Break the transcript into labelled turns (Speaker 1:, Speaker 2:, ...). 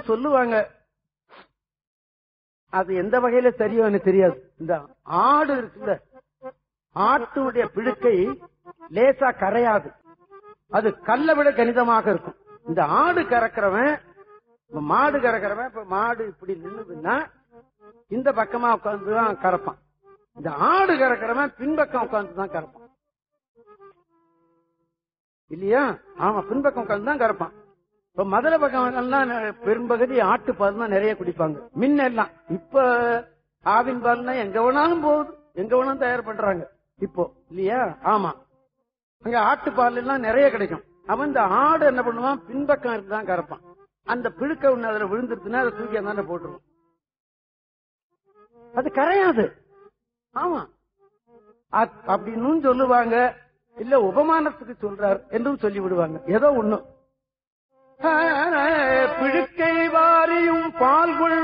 Speaker 1: சொல்லுவாங்க அது எந்த வகையில சரியோ எனக்கு தெரியாது இந்த ஆடு இருக்குல்ல ஆட்டுடைய பிழுக்கை லேசா கரையாது அது கல்லை விட கணிதமாக இருக்கும் இந்த ஆடு கறக்கிறவன் இப்ப மாடு கறக்கிறவன் இப்ப மாடு இப்படி நின்னுதுன்னா இந்த பக்கமா உட்கார்ந்து தான் கறப்பான் இந்த ஆடு கறக்கிறவன் பின்பக்கம் உட்கார்ந்து தான் கறப்பான் இல்லையா ஆமா பின்பக்கம் உட்கார்ந்து தான் கறப்பான் இப்ப மதுரை பக்கம் எல்லாம் பெரும்பகுதி ஆட்டு பால் தான் நிறைய குடிப்பாங்க முன்ன எல்லாம் இப்ப ஆவின் பால்னா எங்க வேணாலும் போகுது எங்க வேணாலும் தயார் பண்றாங்க இப்போ இல்லையா ஆமா அங்க ஆட்டு பால் எல்லாம் நிறைய கிடைக்கும் அவன் இந்த ஆடு என்ன பண்ணுவான் பின்பக்கம் இருந்து தான் கறப்பான் அந்த பிழுக்க ஒண்ணு அதுல விழுந்துருச்சுன்னா அதை தூக்கி அந்த போட்டுருவான் அது கரையாது ஆமா அ- அப்படின்னு சொல்லுவாங்க இல்ல உபமானத்துக்கு சொல்றார் என்றும் சொல்லி விடுவாங்க ஏதோ ஒண்ணு பிழுக்கை வாரியும் பால் குழ